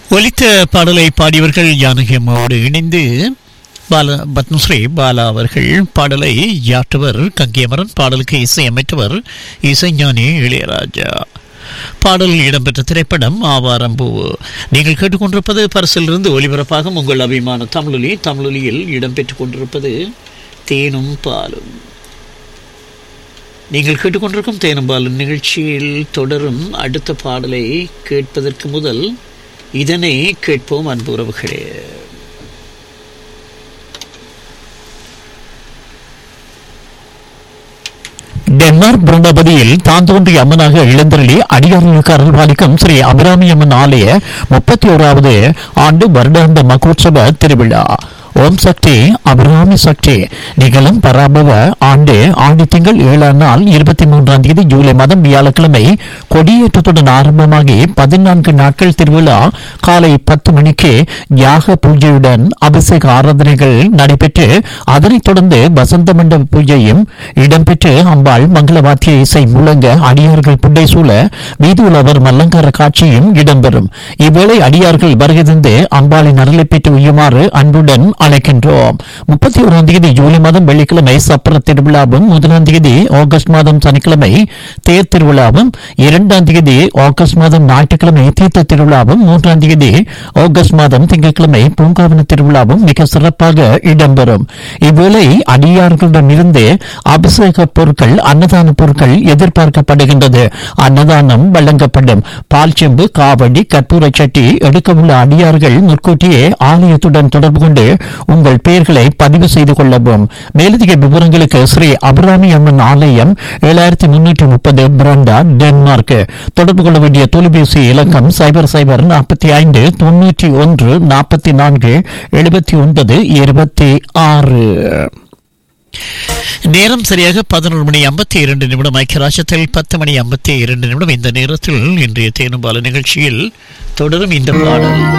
ஒலித்த பாடலை பாடியவர்கள் ஜானகி அம்மாவோடு இணைந்து பாலா பத்மஸ்ரீ பாலா அவர்கள் பாடலை யாற்றவர் கங்கியமரன் பாடலுக்கு இசையமைத்தவர் இசைஞானி இளையராஜா பாடலில் இடம்பெற்ற திரைப்படம் ஆவாரம்பூ நீங்கள் கேட்டுக்கொண்டிருப்பது பரிசிலிருந்து ஒலிபரப்பாகும் உங்கள் அபிமான தமிழொலி தமிழொலியில் இடம்பெற்றுக் கொண்டிருப்பது தேனும் பாலும் நீங்கள் கேட்டுக்கொண்டிருக்கும் தேனும் பாலும் நிகழ்ச்சியில் தொடரும் அடுத்த பாடலை கேட்பதற்கு முதல் இதனை கேட்போம் அன்பு உறவுகளே டென்மார்க் புரண்டபதியில் தான் தோன்றிய அம்மனாக இளந்தரளி அடியார்களுக்கு அருள்பாலிக்கும் ஸ்ரீ அபிராமி அம்மன் ஆலய முப்பத்தி ஓராவது ஆண்டு வருடாந்த மகோத்சவ திருவிழா ஓம் சக்தி அபிராமி சக்தி நிகழும் பராபவ ஆண்டு ஆண்டு திங்கள் ஏழாம் நாள் இருபத்தி மூன்றாம் தேதி ஜூலை மாதம் வியாழக்கிழமை கொடியேற்றத்துடன் ஆரம்பமாகி பதினான்கு நாட்கள் திருவிழா காலை பத்து மணிக்கு யாக பூஜையுடன் அபிஷேக ஆராதனைகள் நடைபெற்று அதனைத் தொடர்ந்து வசந்த மண்டப பூஜையும் இடம்பெற்று அம்பாள் மங்கள வாத்திய இசை முழங்க அடியார்கள் புண்டை சூழ வீதி உலவர் மல்லங்கார காட்சியும் இடம்பெறும் இவ்வேளை அடியார்கள் வருகை தந்து அம்பாளின் அருளை பெற்று உய்யுமாறு அன்புடன் அழைக்கின்றோம் முப்பத்தி ஓராம் தேதி ஜூலை மாதம் வெள்ளிக்கிழமை சப்பர திருவிழாவும் முதலாம் தேதி ஆகஸ்ட் மாதம் சனிக்கிழமை தேர் திருவிழாவும் இரண்டாம் தேதி ஆகஸ்ட் மாதம் ஞாயிற்றுக்கிழமை தீர்த்த திருவிழாவும் மூன்றாம் தேதி ஆகஸ்ட் மாதம் திங்கட்கிழமை பூங்காவன திருவிழாவும் மிக சிறப்பாக இடம்பெறும் இவ்வேளை அடியார்களிடமிருந்து அபிஷேக பொருட்கள் அன்னதான பொருட்கள் எதிர்பார்க்கப்படுகின்றது அன்னதானம் வழங்கப்படும் பால் செம்பு காவடி கற்பூர சட்டி எடுக்கவுள்ள அடியார்கள் முற்கூட்டியே ஆலயத்துடன் தொடர்பு கொண்டு உங்கள் பெயர்களை பதிவு செய்து கொள்ளவும் மேலதிக விவரங்களுக்கு ஸ்ரீ அபிராமி அம்மன் ஆலயம் ஏழாயிரத்தி முன்னூற்றி முப்பது பிரண்டா டென்மார்க் தொடர்பு கொள்ள வேண்டிய தொலைபேசி இலக்கம் சைபர் சைபர் நாற்பத்தி ஐந்து தொன்னூற்றி ஒன்று நாற்பத்தி நான்கு எழுபத்தி ஒன்பது இருபத்தி ஆறு நேரம் சரியாக பதினொரு மணி ஐம்பத்தி இரண்டு நிமிடம் ஐக்கியராஜ்யத்தில் பத்து மணி ஐம்பத்தி இரண்டு நிமிடம் இந்த நேரத்தில் இன்றைய தேனும்பால நிகழ்ச்சியில் தொடரும் இந்த பாடல்